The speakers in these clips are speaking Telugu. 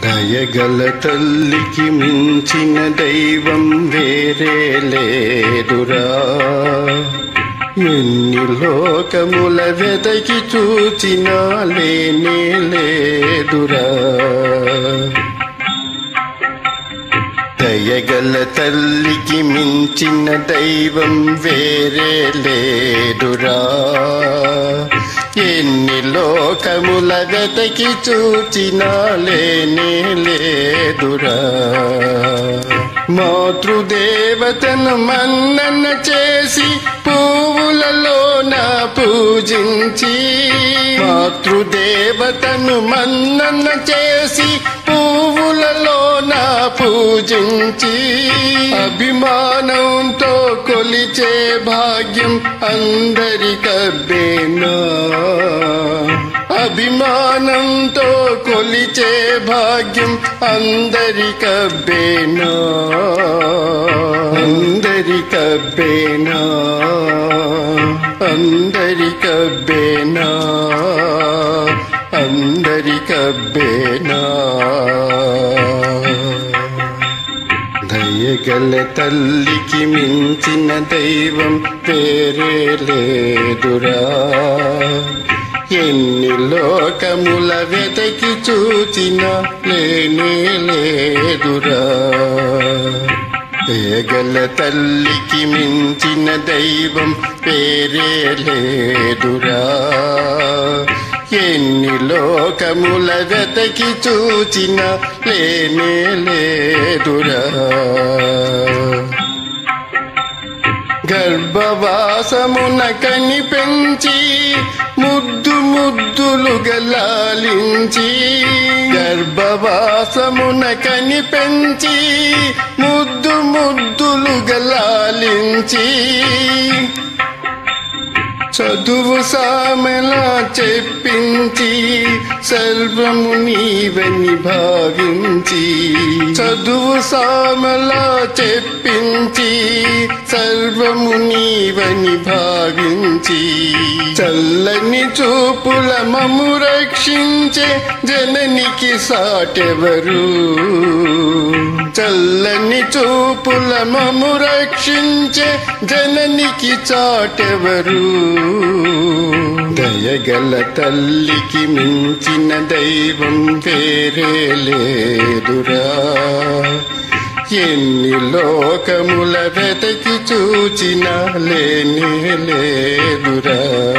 దయగల తల్లికి మించిన దైవం వేరే లేదురా ఎన్ని లోకముల వెదకి చూచినా లేనే లేదురా దయగల తల్లికి మించిన దైవం వేరే లేదురా ఎన్ని లోకముల వెతకి చూచినా లేనే లేదురా మాతృదేవతను మన్నన చేసి పువ్వులలోన పూజించి మాతృదేవతను మన్నన చేసి పువ్వులలోన పూజించి అభిమానంతో కొలిచే భాగ్యం అందరికబ్బేనా అభిమానంతో కొలిచే భాగ్యం అందరికబ్బేనా అందరికబ్బేనా అందరికబ్బేనా అందరికబ్బేనా దయగల తల్లికి మించిన దైవం వేరే లేదురా ఎన్ని లోకముల వెతకి చూచిన లేనే లేదురా దయగల తల్లికి మించిన దైవం వేరే లేదురా ఎన్ని లోకముల వెతకి చూచిన లేనే లేదురా గర్భవాసమున కని పెంచి ముద్దు ముద్దులు గలాలించి గర్భవాసమున కని పెంచి ముద్దు ముద్దులు గలాలించి చదువు సామెలా చెప్పించి సర్వము నీవని భావించి చదువు సామెలా చెప్పించి సర్వము నీవని భావించి చల్లని చూపుల మము రక్షించే జననికి సాటెవరు చల్లని చూపుల మము రక్షించే జననికి చాటెవరు దయగల తల్లికి మించిన దైవం వేరే లేదురా ఎన్ని లోకముల వెతకి చూచిన లేనే లేదురా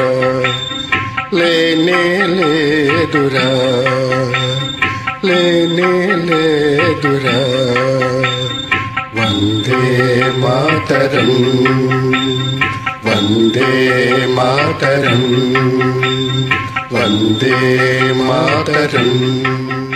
లేనే లేదురా లేనే లేదురా వందే మాతరం వందే మాతరం వందే మాతరం